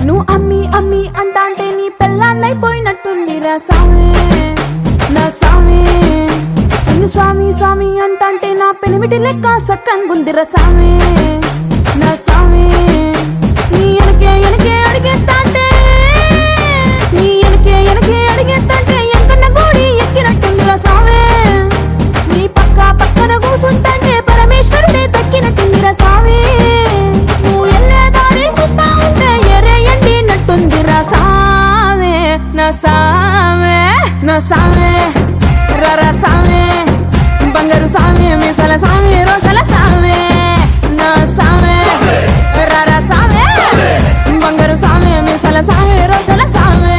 నువ్వు అమ్మి అమ్మి అంటాంటే నీ పెళ్ళాన్నైపోయినట్టుందిరా సామే నా సామే నిన్ను స్వామి స్వామి అంటాంటే నా పెనిమిటి లెక్క సక్కంగుందిరా సామే నా సామే నీ ఎనకే ఎనకే అడిగేస్తాంటే నీ ఎనకే ఎనకే అడిగేస్తాంటే ఎంకన్న గోడి ఎక్కినట్టుందిరా సామే నీ పక్క పక్కన కూసుంటాంటే పరమేశ్వరుడే తక్కినట్టుందిరా సామే నువ్వు ఎల్లే దారి సుత్తా ఉంటే ఎరే ఎండినట్టుందిరా సామే నా సామే నా సామే రర సామే బంగారు సామే మీసల సామే రోషల సామే నా సామే రర సామే బంగారు సామే మీసల సామే రోషల సామే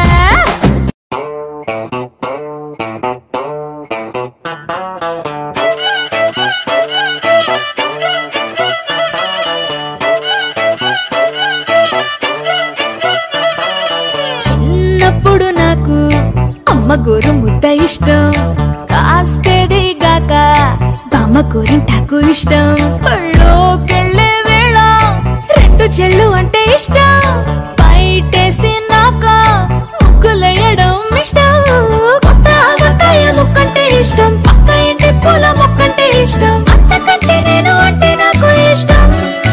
చిన్నప్పుడు నాకు అమ్మ గోరు ముద్ద ఇష్టం కాస్తేది గాక బామ్మ గోరింటాకు ఇష్టం పళ్ళోకెళ్ళే వేళ రెండు చెల్లు అంటే ఇష్టం బయటేసి నాక ముగ్గులేయడం ఇష్టం కొత్త ఆవకాయ ముక్కంటే ఇష్టం పక్క ఇంటి పూల మొక్కంటే ఇష్టం అంతకంటే నేను అంటే నాకు ఇష్టం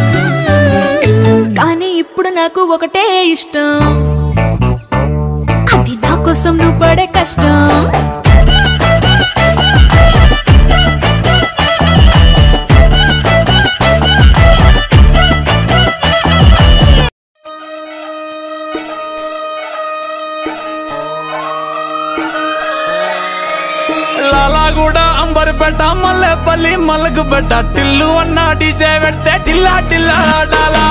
కానీ ఇప్పుడు నాకు ఒకటే ఇష్టం అది నా కోసం నువ్వు పడే కష్టం లాలాగూడ అంబర్పేట మల్లెపల్లి మల్లకుపేట టిల్లు అన్న డీజే పెడితే టిల్లా టిల్లా ఆడాలా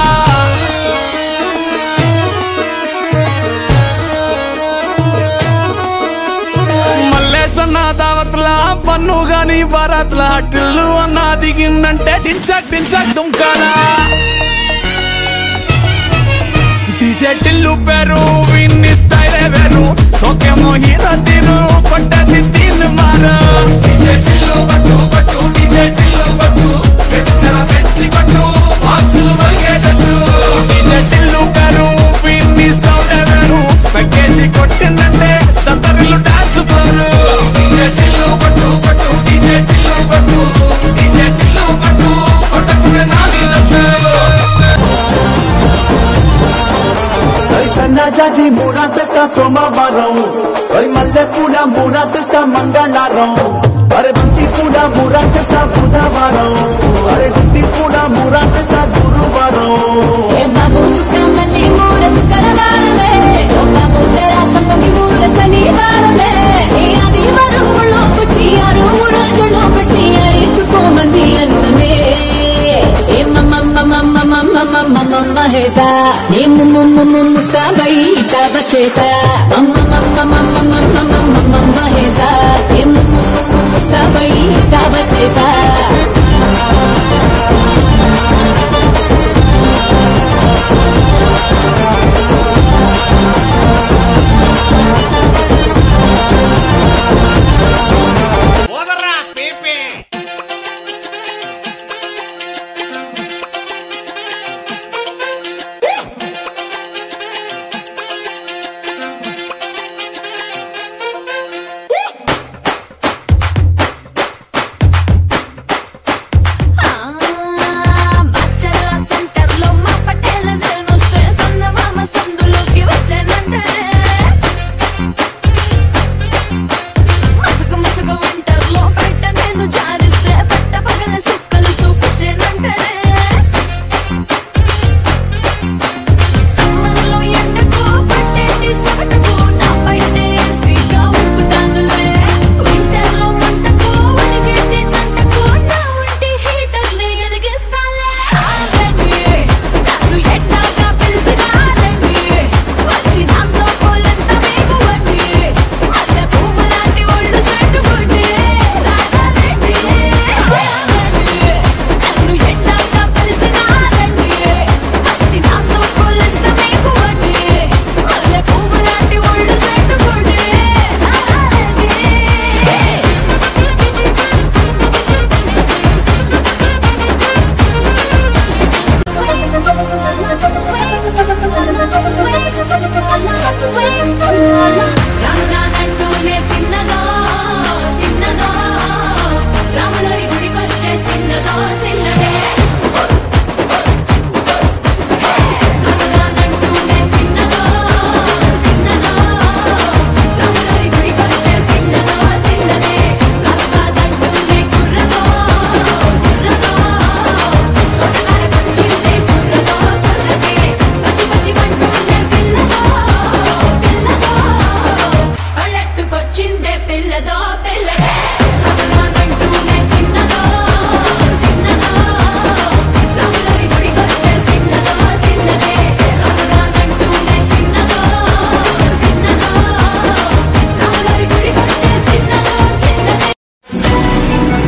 మల్లేసన్న దావత్ల పన్ను గాని భారత్ల టిల్లు అన్న దిగిందంటే టించక్ టించక్ దుంకాలా డీజే టిల్లు పేరు విన్ని స్టైలే వేరు సోకేమో హీరో తీరు పట్టది తీన్ మారు డీజే టిల్లు పట్టు పట్టు డీజే టిల్లు పట్టు వెచ్చర పెంచి పట్టు బాక్సులు మలిగేటట్టు డీజే టిల్లు పేరు విన్ని సౌండ్ వేరు పెక్కేసి కొట్టిందంటే తత్తరిల్లు డాన్స్ ఫ్లోర్ డీజే టిల్లు పట్టు పట్టు డీజే టిల్లు పట్టు డీజే టిల్లు పట్టు కొట్టకుండా నాది Oi సన్న జాజి మూడా తెస్తా సోమవారం oi మల్లె పూల మూడా తెస్తా మంగళవారం అరే బంతి పూల మూడా తెస్తా బుధవారం అరే గుత్తి పూల మూడా తెస్తా గురువారం ఏ బాబు సుక్కమల్లి మూల శుక్రవారమే ఓ బాబు తెరా సంపంగి మూల శనివారమే ఈ ఆదివారం ముళ్ళు కుచ్చి ఆరు రోజులు పెట్టి అరేసుకోమంది అన్నమే ఏ మమ్మ మమ్మ మమ్మ మమ్మ మమ్మ మహేసా ఏ ముమ్ము ముమ్ము ముస్తాబై ఇటాబ చేసా మమ్మ మమ్మ మమ్మ మమ్మ మమ్మ మమ్మ మహేసా ఏ ముమ్ము ముమ్ము ముస్తాబై ఇటాబ చేసా రానురానంటూనే చిన్నదో చిన్నదో రాములరి గుడికొచ్చే చిన్నదో చిన్నదే రానురానంటూనే చిన్నదో చిన్నదో రాములరి గుడికొచ్చే చిన్నదో చిన్నదే కాదు కాదంటూనే కుర్రదో కుర్రదో తోటకాడకొచ్చిందే కుర్రదో కుర్రదే పచ్చి పచ్చి పంటూనే పిల్లదో పిల్లదో పల్లెట్టుకొచ్చిందే పిల్లదో పిల్లదే రానురానంటూనే చిన్నదో చిన్నదో రాములరి గుడికొచ్చే చిన్నదో చిన్నదే రానురానంటూనే చిన్నదో చిన్నదో రాములరి గుడికొచ్చే చిన్నదో చిన్నదే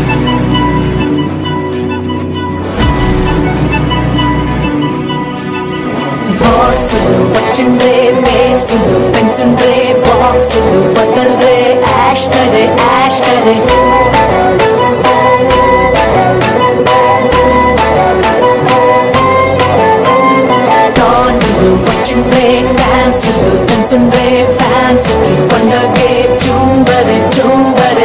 బాసులు వచ్చిండ్రే బేసులు పెన్సుండ్రే బాక్సులు బట్టల్రే యాష్ కరే యాష్ కరే టానులు వచ్చిండ్రే డాన్సులు పెన్సుండ్రే ఫ్యాన్స్కి పండగే చూంబరే చూంబరే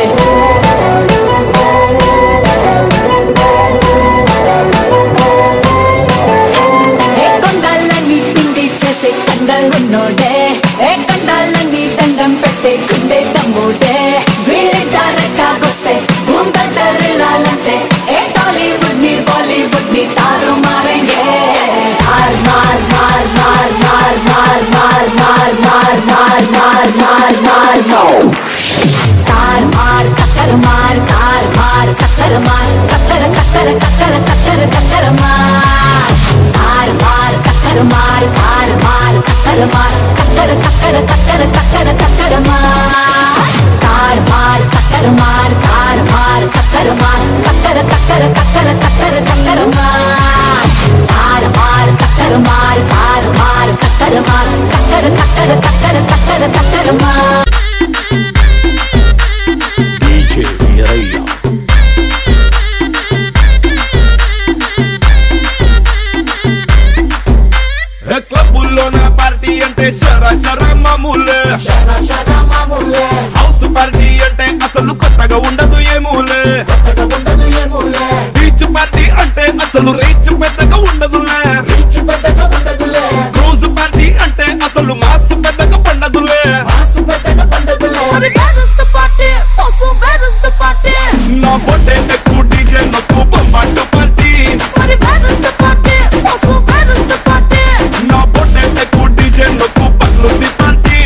ఏ కొండాలన్నీ పిండి చేసే కండలున్నోడే ఏ కండాలన్నీ దండం పెట్టే గుండె తమ్ముడే వీళ్ళిద్దారెట్టాగొస్తే భూంతరిల్లాలంటే ఏ టాలీవుడ్ ని బాలీవుడ్ ని తారు మారేంగే మార్ మార్ మార్ మార్ మార్ మార్ మార్ మార్ మార్ మార్ మార్ మార్ మార్ మార్ कार मार कक्कर मार कार मार कक्कर मार कक्कर कक्कर कक्कर कक्कर कक्कर मार कार मार कक्कर मार कार मार कक्कर मार कक्कर कक्कर कक्कर कक्कर कक्कर मार कार मार कक्कर मार कार मार कक्कर मार कक्कर कक्कर कक्कर कक्कर कक्कर मार कार मार कक्कर मार कार मार कक्कर मार कक्कर कक्कर कक्कर कक्कर कक्कर मार DJ Viraya. క్లబ్బుల్లో నా పార్టీ అంటే శర శర మామూలే హౌస్ పార్టీ అంటే అసలు కొత్తగా ఉండదు ఏమూలే బీచ్ పార్టీ అంటే అసలు రీచ్ పెద్దగా ఉండదులే క్రూజ్ పార్టీ అంటే అసలు మాస్ పెద్దగా పండదులే మరి where is the party? Also, where is the party? నా పొట్టే ఎక్కువ డీజే నొక్కు బొమ్మాట పార్టీ మరి where is the party? Also, where is the party? నా పొట్టే ఎక్కువ డీజే నొక్కు పగ్లు పార్టీ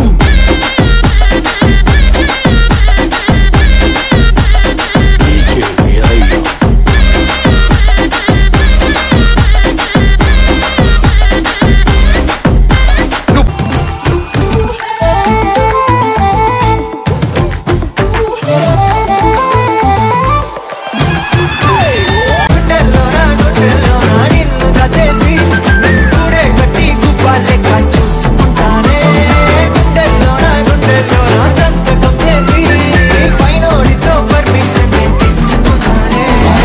DJ Viraya. గుండెల్లోన గుండెల్లోన నిన్ను దాచేసి గూడే కట్టి గుప్ప లెక్క చూసుకుంటానే గుండెల్లోన గుండెల్లోన సంతకం చేసి పైనోడితో పర్మిషన్ తెచ్చుకుంటానే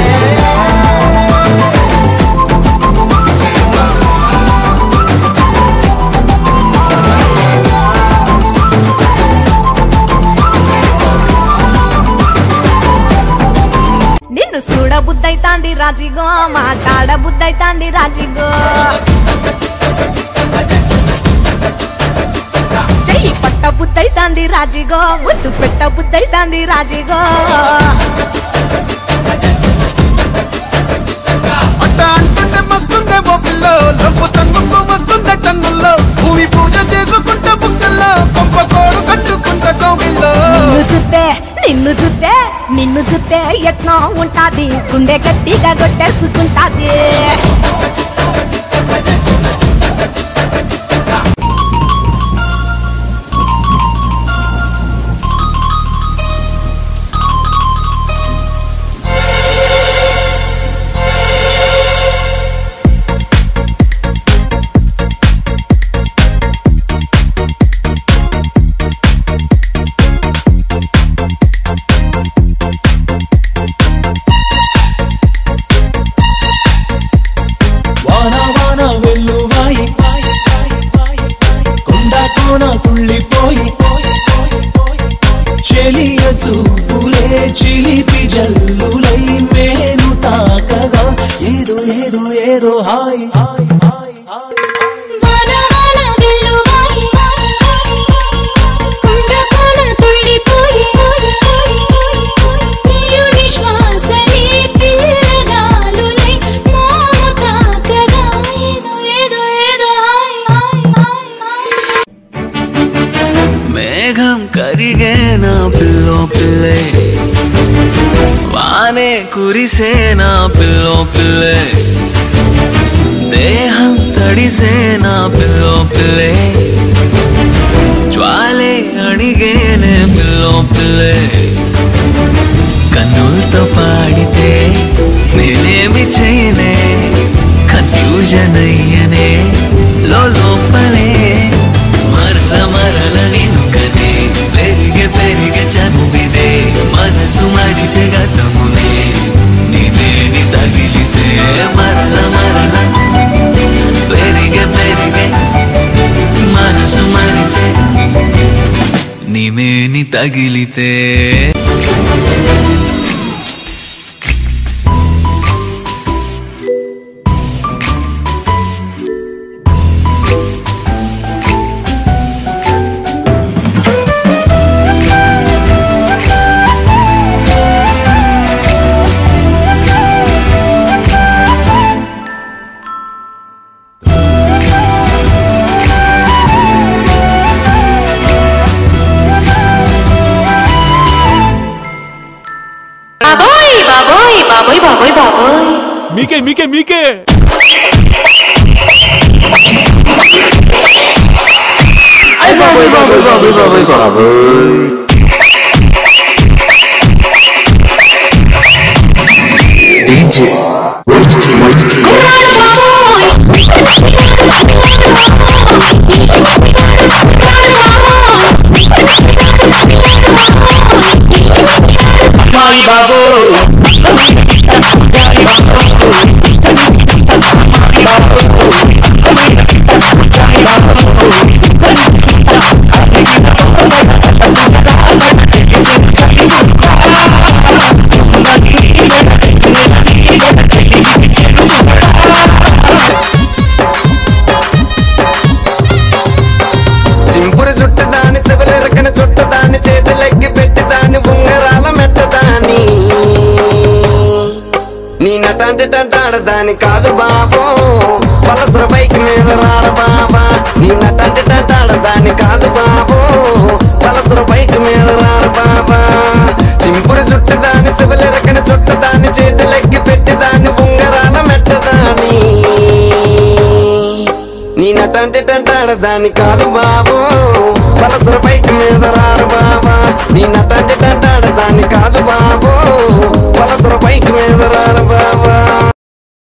నిన్ను చూడ బుద్ధైతాంది రాజిగో మాట్లాడ బుద్ధైతాంది రాజిగో చెయ్యి పట్ట బుద్ధైతాంది రాజిగో ముద్దు పెట్ట బుద్ధైతాంది రాజిగో అట్ట అంటుంటే మస్తుందే బొబ్బిల్లో లొప్పు తన్నుకు వస్తుందే టన్నుల్లో భూమి పూజ చేసుకుంటే బుక్కల్లో కొంప కోడు కట్టుకుంటే కోగిల్లో నిన్ను చూస్తే నిన్ను చూస్తే నిన్ను చూస్తే ఎట్నో ఉంటాది గుండె గట్టిగా కొట్టేసుకుంటాది పిల్లే వానే కురిసేనా పిల్లో పిల్లే దేహం తడిసేనా పిల్లో పిల్లే జ్వాలే అడిగేనే పిల్లో పిల్లే కన్నులతో పాడితే నేనేమి చేయనే కన్ఫ్యూజన్ అయ్యనే లో లోపలే మరల మరల నిన్ను కదే పెరిగే పెరిగే చనువిదే మనసు మరిచే గతమునే నీదేని తగిలితే మరల మరల పెరిగే పెరిగే మనసు మరిచే నీమేని తగిలితే బాబోయ్ బాబోయ్ బాబోయ్ బాబోయ్ బాబోయ్ మీకే మీకే మీకే సింపురు చుట్టదాని శివలెరకన చుట్టదాని చేతులెక్కి పెట్టదాని ఉంగరాల మెట్టదాని నీ నటాంటి టంటాడదాని కాదు బాబో పలసర బైక్ మీద రార బాబా నీ నటాంటి టంటాడదాని కాదు బాబో పలసర బైక్ మీద రార బాబా సింపురు చుట్టదాని శివలెరకన చుట్టదాని చేతులెక్కి పెట్టదాని ఉంగరాల మెట్టదాని నీ నటంటే టంటాడ దాన్ని కాదు బాబు పలసర బైక్ మీద రారు బాబు